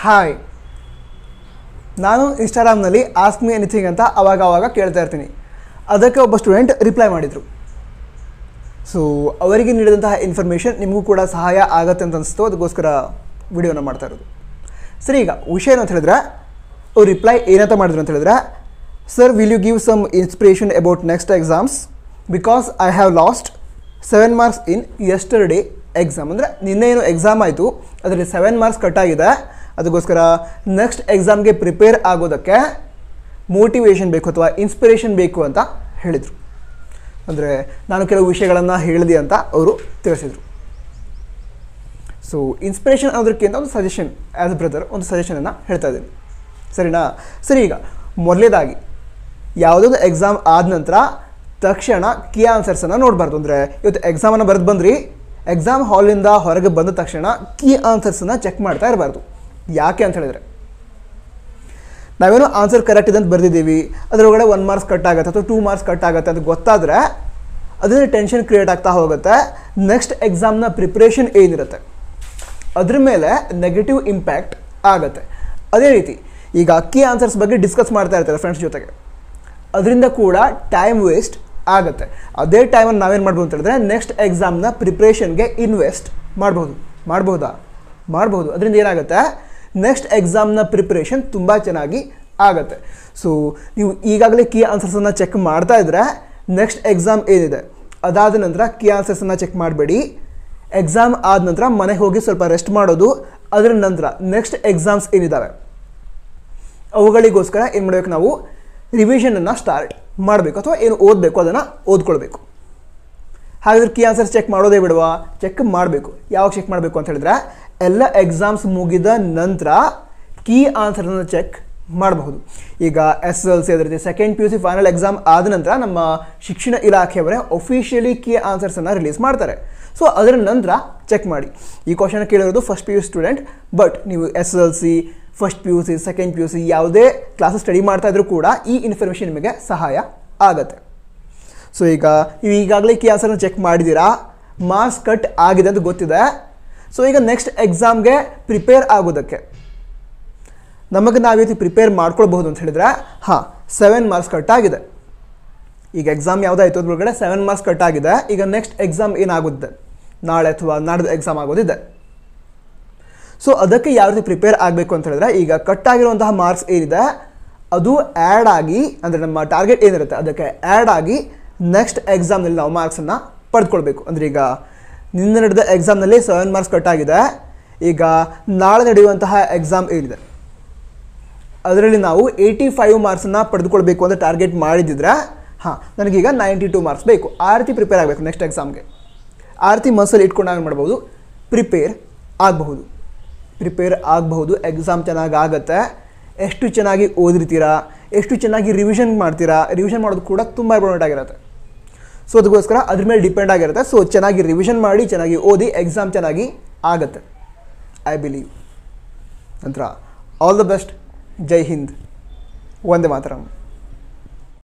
hi ನಾನು ಇನ್ಸ್ಟಾಗ್ರಾಮ್ನಲ್ಲಿ ask me anything ಅಂತ ಅವಾಗ ಅವಾಗ ಕೇಳ್ತಾ ಇರ್ತೀನಿ ಅದಕ್ಕೆ ಒಬ್ಬ ಸ್ಟೂಡೆಂಟ್ ರಿಪ್ಲೈ ಮಾಡಿದರು ಸೊ ಅವರಿಗೆ ನೀಡಿದಂತಹ ಇನ್ಫಾರ್ಮೇಷನ್ ನಿಮಗೂ ಕೂಡ ಸಹಾಯ ಆಗತ್ತೆ ಅಂತ ಅನಿಸ್ತು ಅದಕ್ಕೋಸ್ಕರ ವಿಡಿಯೋನ ಮಾಡ್ತಾ ಇರೋದು ಸರಿ ಈಗ ವಿಷಯ ಏನು ಅಂತ ಹೇಳಿದ್ರೆ ಅವ್ರು ರಿಪ್ಲೈ ಏನಂತ ಮಾಡಿದ್ರು ಅಂತ ಹೇಳಿದ್ರೆ sir will you give some inspiration about next exams because I have lost seven marks in yesterday exam ಅಂದರೆ ನಿನ್ನೆ ಏನು ಎಕ್ಸಾಮ್ ಆಯಿತು ಅದರಲ್ಲಿ ಸೆವೆನ್ ಮಾರ್ಕ್ಸ್ ಕಟ್ಟಾಗಿದೆ ಅದಕ್ಕೋಸ್ಕರ ನೆಕ್ಸ್ಟ್ ಎಕ್ಸಾಮ್ಗೆ ಪ್ರಿಪೇರ್ ಆಗೋದಕ್ಕೆ ಮೋಟಿವೇಶನ್ ಬೇಕು ಅಥವಾ ಇನ್ಸ್ಪಿರೇಷನ್ ಬೇಕು ಅಂತ ಹೇಳಿದರು ಅಂದರೆ ನಾನು ಕೆಲವು ವಿಷಯಗಳನ್ನು ಹೇಳಿದೆ ಅಂತ ಅವರು ತಿಳಿಸಿದರು ಸೊ ಇನ್ಸ್ಪಿರೇಷನ್ ಅನ್ನೋದಕ್ಕಿಂತ ಒಂದು ಸಜೆಷನ್ ಆ್ಯಸ್ ಅ ಬ್ರದರ್ ಒಂದು ಸಜೆಷನನ್ನು ಹೇಳ್ತಾ ಇದ್ದೀನಿ ಸರಿನಾ ಸರಿ ಈಗ ಮೊದಲೇದಾಗಿ ಯಾವುದೊಂದು ಎಕ್ಸಾಮ್ ಆದ ನಂತರ ತಕ್ಷಣ ಕೀ ಆನ್ಸರ್ಸನ್ನು ನೋಡಬಾರ್ದು ಅಂದರೆ ಇವತ್ತು ಎಕ್ಸಾಮನ್ನು ಬರೆದು ಬಂದ್ರಿ ಎಕ್ಸಾಮ್ ಹಾಲಿಂದ ಹೊರಗೆ ಬಂದ ತಕ್ಷಣ ಕೀ ಆನ್ಸರ್ಸನ್ನು ಚೆಕ್ ಮಾಡ್ತಾ ಇರಬಾರ್ದು ಯಾಕೆ ಅಂತ ಹೇಳಿದ್ರೆ ನಾವೇನೋ ಆನ್ಸರ್ ಕರೆಕ್ಟ್ ಇದೆ ಅಂತ ಬರೆದಿದ್ದೀವಿ ಅದರೊಳಗಡೆ ಒನ್ ಮಾರ್ಕ್ಸ್ ಕಟ್ ಆಗುತ್ತೆ ಅಥವಾ ಟೂ ಮಾರ್ಕ್ಸ್ ಕಟ್ ಆಗುತ್ತೆ ಅಂತ ಗೊತ್ತಾದರೆ ಅದರಿಂದ ಟೆನ್ಷನ್ ಕ್ರಿಯೇಟ್ ಆಗ್ತಾ ಹೋಗುತ್ತೆ ನೆಕ್ಸ್ಟ್ ಎಕ್ಸಾಮ್ನ ಪ್ರಿಪ್ರೇಷನ್ ಏನಿರುತ್ತೆ ಅದ್ರ ಮೇಲೆ ನೆಗೆಟಿವ್ ಇಂಪ್ಯಾಕ್ಟ್ ಆಗುತ್ತೆ ಅದೇ ರೀತಿ ಈಗ ಕೀ ಆನ್ಸರ್ಸ್ ಬಗ್ಗೆ ಡಿಸ್ಕಸ್ ಮಾಡ್ತಾ ಇರ್ತಾರೆ ಫ್ರೆಂಡ್ಸ್ ಜೊತೆಗೆ ಅದರಿಂದ ಕೂಡ ಟೈಮ್ ವೇಸ್ಟ್ ಆಗುತ್ತೆ ಅದೇ ಟೈಮನ್ನು ನಾವೇನು ಮಾಡ್ಬೋದು ಅಂತ ಹೇಳಿದ್ರೆ ನೆಕ್ಸ್ಟ್ ಎಕ್ಸಾಮ್ನ ಪ್ರಿಪ್ರೇಷನ್ಗೆ ಇನ್ವೆಸ್ಟ್ ಮಾಡ್ಬೋದು ಮಾಡ್ಬೋದಾ ಮಾಡ್ಬೋದು ಅದರಿಂದ ಏನಾಗುತ್ತೆ ನೆಕ್ಸ್ಟ್ ಎಕ್ಸಾಮ್ನ ಪ್ರಿಪ್ರೇಷನ್ ತುಂಬ ಚೆನ್ನಾಗಿ ಆಗುತ್ತೆ ಸೊ ನೀವು ಈಗಾಗಲೇ ಕೀ ಆನ್ಸರ್ಸನ್ನು ಚೆಕ್ ಮಾಡ್ತಾ ಇದ್ದರೆ ನೆಕ್ಸ್ಟ್ ಎಕ್ಸಾಮ್ ಏನಿದೆ ಅದಾದ ನಂತರ ಕೀ ಆನ್ಸರ್ಸನ್ನು ಚೆಕ್ ಮಾಡಬೇಡಿ ಎಕ್ಸಾಮ್ ಆದ ನಂತರ ಮನೆಗೆ ಹೋಗಿ ಸ್ವಲ್ಪ ರೆಸ್ಟ್ ಮಾಡೋದು ಅದರ ನಂತರ ನೆಕ್ಸ್ಟ್ ಎಕ್ಸಾಮ್ಸ್ ಏನಿದ್ದಾವೆ ಅವುಗಳಿಗೋಸ್ಕರ ಏನು ಮಾಡಬೇಕು ನಾವು ರಿವಿಷನನ್ನು ಸ್ಟಾರ್ಟ್ ಮಾಡಬೇಕು ಅಥವಾ ಏನು ಓದಬೇಕು ಅದನ್ನು ಓದ್ಕೊಳ್ಬೇಕು ಹಾಗಾದ್ರೆ ಕೀ ಆನ್ಸರ್ಸ್ ಚೆಕ್ ಮಾಡೋದೇ ಬಿಡುವ ಚೆಕ್ ಮಾಡಬೇಕು ಯಾವಾಗ ಚೆಕ್ ಮಾಡಬೇಕು ಅಂತ ಹೇಳಿದ್ರೆ ಎಲ್ಲ ಎಕ್ಸಾಮ್ಸ್ ಮುಗಿದ ನಂತರ ಕೀ ಆನ್ಸರನ್ನು ಚೆಕ್ ಮಾಡಬಹುದು ಈಗ ಎಸ್ ಎಲ್ ಸಿ ಅದೇ ರೀತಿ second P U C final exam ಆದ ನಂತರ ನಮ್ಮ ಶಿಕ್ಷಣ ಇಲಾಖೆಯವರೇ ಒಫಿಷಿಯಲಿ ಕೀ ಆನ್ಸರ್ಸನ್ನು ರಿಲೀಸ್ ಮಾಡ್ತಾರೆ ಸೊ ಅದರ ನಂತರ ಚೆಕ್ ಮಾಡಿ ಈ ಕ್ವಶನ್ ಕೇಳಿರೋದು first P U student but ನೀವು S L C first P U C second P U C ಯಾವುದೇ ಕ್ಲಾಸಸ್ ಸ್ಟಡಿ ಮಾಡ್ತಾ ಇದ್ರೂ ಕೂಡ ಈ ಇನ್ಫಾರ್ಮೇಷನ್ ನಿಮಗೆ ಸಹಾಯ ಆಗುತ್ತೆ ಸೊ ಈಗ ನೀವು ಈಗಾಗಲೇ ಕೀ ಆನ್ಸರ್ನ ಚೆಕ್ ಮಾಡಿದ್ದೀರಾ ಮಾರ್ಕ್ಸ್ ಕಟ್ ಆಗಿದೆ ಅಂತ ಗೊತ್ತಿದೆ ಸೊ ಈಗ ನೆಕ್ಸ್ಟ್ ಎಕ್ಸಾಮ್ಗೆ ಪ್ರಿಪೇರ್ ಆಗೋದಕ್ಕೆ ನಮಗೆ ನಾವು ರೀತಿ ಪ್ರಿಪೇರ್ ಮಾಡ್ಕೊಳ್ಬಹುದು ಅಂತ ಹೇಳಿದ್ರೆ ಹಾಂ ಸೆವೆನ್ ಮಾರ್ಕ್ಸ್ ಕಟ್ ಆಗಿದೆ ಈಗ ಎಕ್ಸಾಮ್ ಯಾವುದಾಯ್ತು ಅದ್ರೊಳಗಡೆ ಸೆವೆನ್ ಮಾರ್ಕ್ಸ್ ಕಟ್ ಆಗಿದೆ ಈಗ ನೆಕ್ಸ್ಟ್ ಎಕ್ಸಾಮ್ ಏನಾಗುತ್ತೆ ನಾಳೆ ಅಥವಾ ನಾಡ್ದು ಎಕ್ಸಾಮ್ ಆಗೋದಿದೆ ಸೊ ಅದಕ್ಕೆ ಯಾವ ರೀತಿ ಪ್ರಿಪೇರ್ ಆಗಬೇಕು ಅಂತ ಹೇಳಿದ್ರೆ ಈಗ ಕಟ್ ಆಗಿರುವಂತಹ ಮಾರ್ಕ್ಸ್ ಏನಿದೆ ಅದು ಆ್ಯಡ್ ಆಗಿ ಅಂದರೆ ನಮ್ಮ ಟಾರ್ಗೆಟ್ ಏನಿರುತ್ತೆ ಅದಕ್ಕೆ ಆ್ಯಡ್ ಆಗಿ ನೆಕ್ಸ್ಟ್ ಎಕ್ಸಾಮ್ನಲ್ಲಿ ನಾವು ಮಾರ್ಕ್ಸನ್ನು ಪಡೆದುಕೊಳ್ಬೇಕು ಅಂದರೆ ಈಗ ನಿನ್ನೆ ನಡೆದ ಎಕ್ಸಾಮ್ನಲ್ಲಿ ಸೆವೆನ್ ಮಾರ್ಕ್ಸ್ ಕಟ್ ಆಗಿದೆ ಈಗ ನಾಳೆ ನಡೆಯುವಂತಹ ಎಕ್ಸಾಮ್ ಏನಿದೆ ಅದರಲ್ಲಿ ನಾವು ಏಯ್ಟಿ ಫೈವ್ ಮಾರ್ಕ್ಸನ್ನು ಪಡೆದುಕೊಳ್ಬೇಕು ಅಂತ ಟಾರ್ಗೆಟ್ ಮಾಡಿದ್ದಿದ್ರೆ ಹಾಂ ನನಗೀಗ ನೈಂಟಿ ಟು ಮಾರ್ಕ್ಸ್ ಬೇಕು ಆ ರೀತಿ ಪ್ರಿಪೇರ್ ಆಗಬೇಕು ನೆಕ್ಸ್ಟ್ ಎಕ್ಸಾಮ್ಗೆ ಆ ರೀತಿ ಮನಸ್ಸಲ್ಲಿ ಇಟ್ಕೊಂಡು ಏನು ಮಾಡ್ಬೋದು ಪ್ರಿಪೇರ್ ಆಗಬಹುದು ಪ್ರಿಪೇರ್ ಆಗಬಹುದು ಎಕ್ಸಾಮ್ ಚೆನ್ನಾಗಿ ಆಗುತ್ತೆ ಎಷ್ಟು ಚೆನ್ನಾಗಿ ಓದಿರ್ತೀರಾ ಎಷ್ಟು ಚೆನ್ನಾಗಿ ರಿವಿಷನ್ ಮಾಡ್ತೀರಾ ರಿವಿಷನ್ ಮಾಡೋದು ಕೂಡ ತುಂಬ ಇಂಪಾರ್ಟೆಂಟ್ ಆಗಿರುತ್ತೆ ಸೊ ಅದಕ್ಕೋಸ್ಕರ ಅದ್ರ ಮೇಲೆ ಡಿಪೆಂಡ್ ಆಗಿರುತ್ತೆ ಸೊ ಚೆನ್ನಾಗಿ ರಿವಿಷನ್ ಮಾಡಿ ಚೆನ್ನಾಗಿ ಓದಿ ಎಕ್ಸಾಮ್ ಚೆನ್ನಾಗಿ ಆಗುತ್ತೆ ಐ ಬಿಲೀವ್ ನಂತರ ಆಲ್ ದ ಬೆಸ್ಟ್ ಜೈ ಹಿಂದ್ ವಂದೇ ಮಾತರಂ